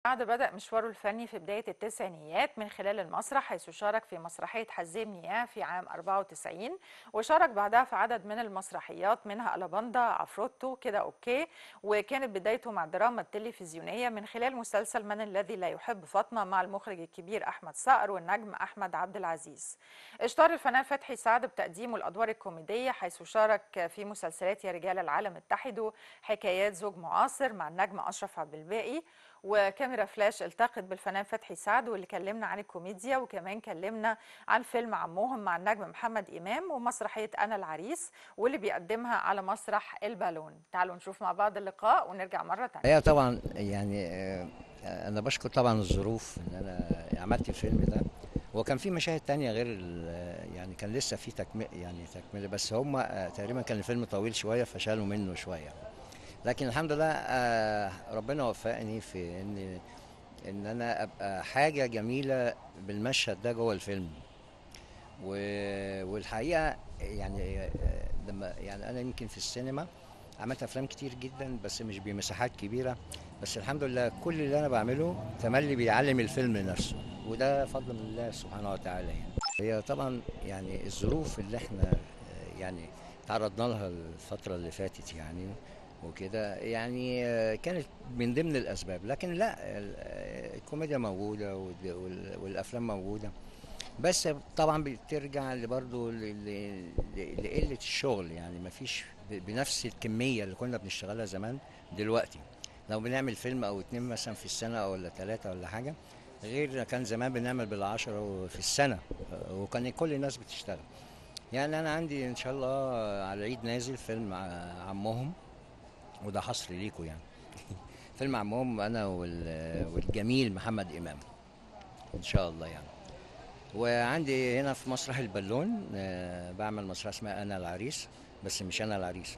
بعد بدأ مشواره الفني في بداية التسعينيات من خلال المسرح حيث شارك في مسرحية حزام نياه في عام 94 وشارك بعدها في عدد من المسرحيات منها ألاباندا عفروتو كده أوكي وكانت بدايته مع الدراما التلفزيونية من خلال مسلسل من الذي لا يحب فاطمة مع المخرج الكبير أحمد صقر والنجم أحمد عبد العزيز اشتهر الفنان فتحي سعد بتقديمه الأدوار الكوميدية حيث شارك في مسلسلات يا رجال العالم اتحدوا حكايات زوج معاصر مع النجم أشرف عبد الباقي وكاميرا فلاش التقت بالفنان فتحي سعد واللي كلمنا عن الكوميديا وكمان كلمنا عن فيلم عموهم مع النجم محمد إمام ومسرحية أنا العريس واللي بيقدمها على مسرح البالون تعالوا نشوف مع بعض اللقاء ونرجع مرة تانية هي طبعا يعني آه، انا بشكر طبعا الظروف ان انا عملت الفيلم ده هو كان في مشاهد تانية غير ال- يعني كان لسه في تكمل يعني تكمله بس هم آه، تقريبا كان الفيلم طويل شويه فشالوا منه شويه لكن الحمد لله آه، ربنا وفقني في ان ان انا ابقى حاجه جميله بالمشهد ده جوه الفيلم و- والحقيقه يعني آه، لما يعني انا يمكن في السينما عملت افلام كتير جدا بس مش بمساحات كبيره بس الحمد لله كل اللي انا بعمله تملي بيعلم الفيلم نفسه وده فضل من الله سبحانه وتعالى يعني هي طبعا يعني الظروف اللي احنا آه، يعني تعرضنا لها الفتره اللي فاتت يعني وكده يعني آه، كانت من ضمن الاسباب لكن لا ال- آه، الكوميديا موجوده وال- وال- والافلام موجوده بس طبعا بترجع برضه لقله الشغل يعني ما فيش بنفس الكميه اللي كنا بنشتغلها زمان دلوقتي لو بنعمل فيلم او اتنين مثلا في السنه او ولا ثلاثه ولا حاجه غير كان زمان بنعمل بالعشرة في السنه وكان كل الناس بتشتغل يعني انا عندي ان شاء الله على العيد نازل فيلم ع- عمهم وده حصر ليكوا يعني فيلم عمهم انا وال- والجميل محمد امام ان شاء الله يعني وعندي هنا في مسرح البالون آه، بعمل مسرح اسمها انا العريس بس مش انا العريس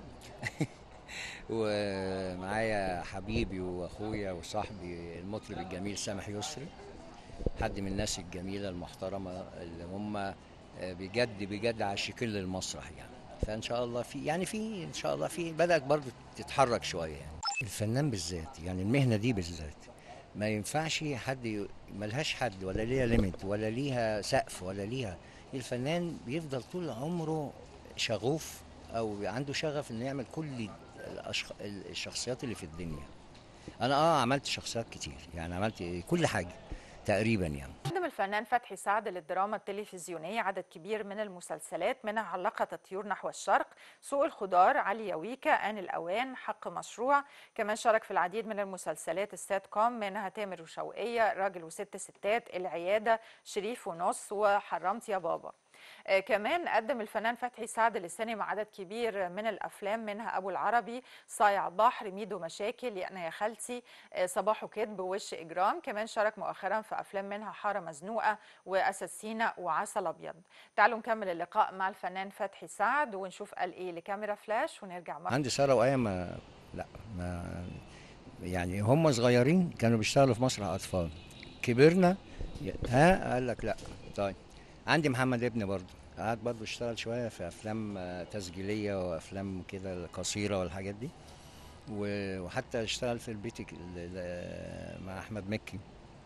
ومعايا حبيبي واخويا وصاحبي المطرب الجميل سامح يسري حد من الناس الجميله المحترمه اللي هم آه، بجد بجد عاشقين للمسرح يعني فان شاء الله في يعني في ان شاء الله في بدات برضو تتحرك شويه يعني الفنان بالذات يعني المهنه دي بالذات ما ينفعش حد ي- ملهاش حد ولا ليها ليميت ولا ليها سقف ولا ليها الفنان بيفضل طول عمره شغوف او عنده شغف انه يعمل كل الأشخ... الشخصيات اللي في الدنيا انا اه عملت شخصيات كتير يعني عملت كل حاجه تقريبا يعني قدم الفنان فتحي سعد للدراما التلفزيونية عدد كبير من المسلسلات منها علقة الطيور نحو الشرق سوق الخضار علي يويكا آن الأوان حق مشروع كمان شارك في العديد من المسلسلات السات كوم منها تامر وشوقية راجل وست ستات العيادة شريف ونص وحرمت يا بابا آه، كمان قدم الفنان فتحي سعد للسينما عدد كبير من الافلام منها ابو العربي صايع بحر ميدو مشاكل يا انا يا خالتي آه، صباح كذب ووش اجرام كمان شارك مؤخرا في افلام منها حاره مزنوقه واسد سينا وعسل ابيض تعالوا نكمل اللقاء مع الفنان فتحي سعد ونشوف قال ايه لكاميرا فلاش ونرجع مره عندي ساره وايه ما لا ما يعني هم صغيرين كانوا بيشتغلوا في مسرح اطفال كبرنا ي- ها قال لك لا طيب عندي محمد ابني برضه قعد برضه اشتغل شويه في افلام آه، تسجيليه وافلام كده قصيره والحاجات دي و- وحتى اشتغل في البيت ال- ال- مع احمد مكي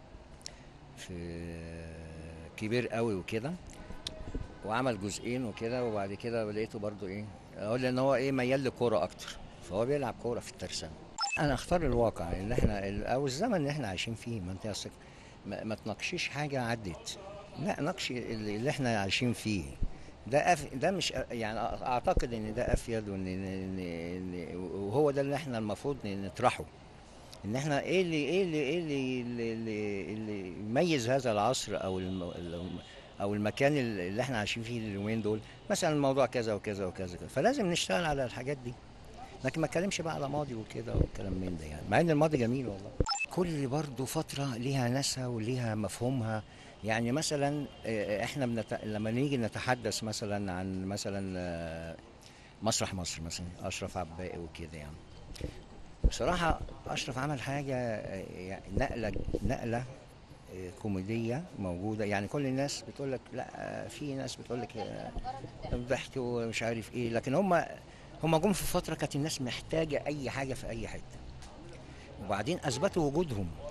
في كبير قوي وكده وعمل جزئين وكده وبعد كده لقيته برضو ايه اقول ان هو ايه ميال للكوره اكتر فهو بيلعب كوره في الترسانه انا اختار الواقع اللي احنا ال- او الزمن اللي احنا عايشين فيه ما انت أصلك ما, ما تناقشيش حاجه عدت لا ناقشي اللي اللي احنا عايشين فيه ده أف... ده مش أ- يعني أ- اعتقد ان ده افيد وان إن... إن... وهو ده اللي احنا المفروض نطرحه ان احنا ايه اللي ايه اللي ايه اللي اللي, اللي, اللي يميز هذا العصر او الم... الم- او المكان اللي احنا عايشين فيه اليومين دول مثلا الموضوع كذا وكذا وكذا فلازم نشتغل على الحاجات دي لكن ما اتكلمش بقى على ماضي وكده والكلام من ده يعني مع ان الماضي جميل والله كل برضه فتره ليها ناسها وليها مفهومها يعني مثلا آه، احنا بنت... لما نيجي نتحدث مثلا عن مثلا آه، مسرح مصر مثلا اشرف عباقي وكده يعني بصراحه اشرف عمل حاجه آه، يعني نقله نقله آه، كوميديه موجوده يعني كل الناس بتقول لك لا آه، في ناس بتقول لك آه، ضحك ومش عارف ايه لكن هم هم جم في فتره كانت الناس محتاجه اي حاجه في اي حته وبعدين اثبتوا وجودهم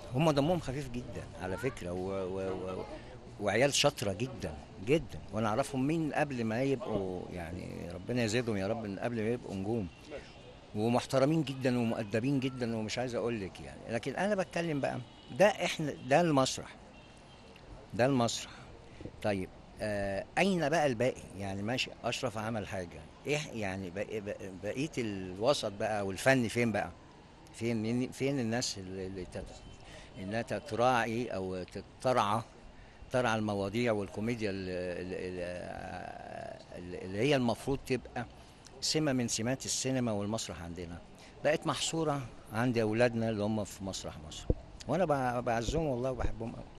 هم دمهم خفيف جدا على فكره و... و... و... وعيال شاطره جدا جدا وانا اعرفهم من قبل ما يبقوا يعني ربنا يزيدهم يا رب من قبل ما يبقوا نجوم ومحترمين جدا ومؤدبين جدا ومش عايز اقول لك يعني لكن انا بتكلم بقى ده احنا ده المسرح ده المسرح طيب آه اين بقى الباقي يعني ماشي اشرف عمل حاجه ايه يعني بقى بقى- بقيه الوسط بقى والفن فين بقى فين مين- فين الناس اللي اللي تت- انها تراعي او ترعى ترعى المواضيع والكوميديا اللي, اللي, اللي هي المفروض تبقى سمه من سمات السينما والمسرح عندنا بقت محصوره عند اولادنا اللي هم في مسرح مصر وانا بع- بعزهم والله وبحبهم قوي